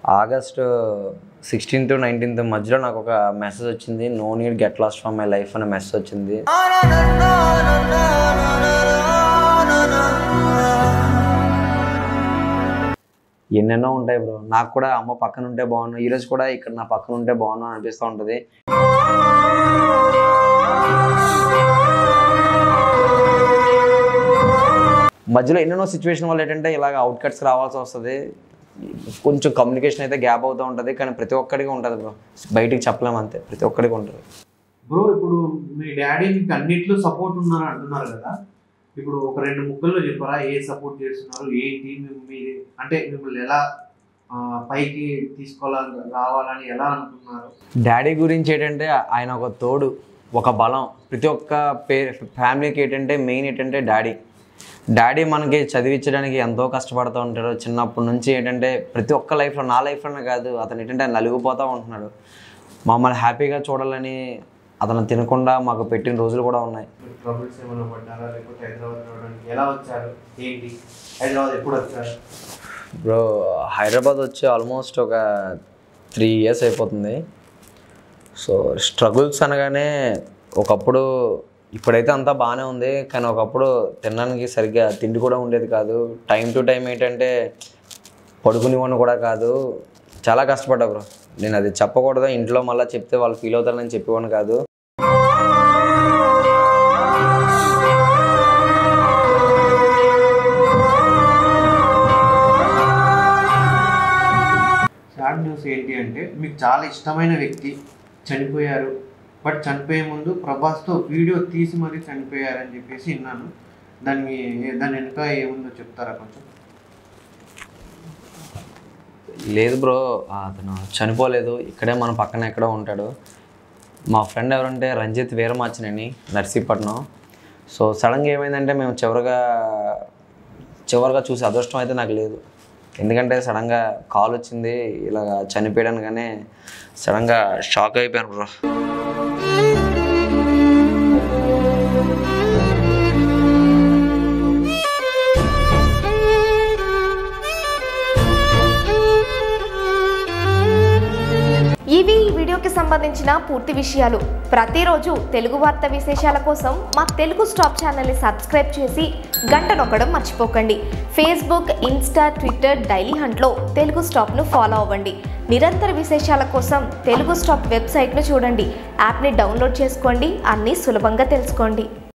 August sixteenth nineteenth మధ్యలో నాకు ఒక మెసేజ్ వచ్చింది no need get lost from my life అనే మెసేజ్ వచ్చింది ఎన్నెన్నో ఉంటాయి బ్రో నాకు కూడా అమ్మ పక్కన ఉంటే బాగున్నాను ఈరోజు కూడా ఇక్కడ నా పక్కన ఉంటే బాగున్నాను అనిపిస్తూ ఉంటుంది మధ్యలో ఎన్నెన్నో సిచ్యువేషన్ వల్ల ఏంటంటే ఇలాగ అవుట్కట్స్ రావాల్సి వస్తుంది కొంచెం కమ్యూనికేషన్ అయితే గ్యాప్ అవుతూ ఉంటుంది కానీ ప్రతి ఒక్కడికి ఉంటుంది బ్రో బయటికి చెప్పలేము అంతే ప్రతి ఒక్కడికి ఉంటుంది బ్రో ఇప్పుడు మీ డాడీ మీకు అన్నిట్లో సపోర్ట్ ఉన్నారు అంటున్నారు కదా ఇప్పుడు ఒక రెండు ముక్కల్లో చెప్పారా ఏ సపోర్ట్ చేస్తున్నారు ఏంటి మేము మీది అంటే మిమ్మల్ని ఎలా ఆ, పైకి తీసుకోవాలని రావాలని ఎలా అనుకున్నారు డాడీ గురించి ఏంటంటే ఆయన ఒక తోడు ఒక బలం ప్రతి ఒక్క పే ఫ్యామిలీకి ఏంటంటే మెయిన్ ఏంటంటే డాడీ డాడీ మనకి చదివించడానికి ఎంతో కష్టపడుతూ ఉంటాడు చిన్నప్పటి నుంచి ఏంటంటే ప్రతి ఒక్క లైఫ్లో నా లైఫ్లోనే కాదు అతను ఏంటంటే నలిగిపోతూ ఉంటున్నాడు మమ్మల్ని హ్యాపీగా చూడాలని అతను తినకుండా మాకు పెట్టిన రోజులు కూడా ఉన్నాయి ట్రబుల్స్ ఏమైనా పడ్డారా లేకపోతే హైదరాబాద్ రావడానికి ఎలా వచ్చారు ఏంటి హైదరాబాద్ ఎప్పుడు వచ్చారు బ్రో హైదరాబాద్ వచ్చి ఆల్మోస్ట్ ఒక త్రీ ఇయర్స్ అయిపోతుంది సో స్ట్రగుల్స్ అనగానే ఒకప్పుడు ఇప్పుడైతే అంతా బాగానే ఉంది కానీ ఒకప్పుడు తినడానికి సరిగ్గా తిండి కూడా ఉండేది కాదు టైం టు టైం ఏంటంటే పడుకునేవాడిని కూడా కాదు చాలా కష్టపడ్డా బ్రో నేను అది చెప్పకూడదు ఇంట్లో మళ్ళీ చెప్తే వాళ్ళు ఫీల్ అవుతారని చెప్పేవాడిని కాదు సాడ్ న్యూస్ ఏంటి అంటే మీకు చాలా ఇష్టమైన వ్యక్తి చనిపోయారు బట్ చనిపోయే ముందు ప్రభాస్తో వీడియో తీసి మరీ చనిపోయారని చెప్పేసి విన్నాను దాన్ని దాని వెనుక ఏముందో చెప్తారా కొంచెం లేదు బ్రో అతను చనిపోలేదు ఇక్కడే మన పక్కన ఎక్కడో ఉంటాడు మా ఫ్రెండ్ ఎవరంటే రంజిత్ వీరమాచినని నర్సీపట్నం సో సడన్గా ఏమైందంటే మేము చివరిగా చివరిగా చూసే అదృష్టం అయితే నాకు లేదు ఎందుకంటే సడన్గా కాల్ వచ్చింది ఇలా చనిపోయాను కానీ సడన్గా షాక్ అయిపోయాను బ్రో ఇవి ఈ వీడియోకి సంబంధించిన పూర్తి విషయాలు ప్రతిరోజు తెలుగు వార్త విశేషాల కోసం మా తెలుగు స్టాప్ ఛానల్ని సబ్స్క్రైబ్ చేసి గంట నొక్కడం మర్చిపోకండి ఫేస్బుక్ ఇన్స్టా ట్విట్టర్ డైలీ హంట్లో తెలుగు స్టాప్ను ఫాలో అవ్వండి నిరంతర విశేషాల కోసం తెలుగు స్టాప్ వెబ్సైట్ను చూడండి యాప్ని డౌన్లోడ్ చేసుకోండి అన్నీ సులభంగా తెలుసుకోండి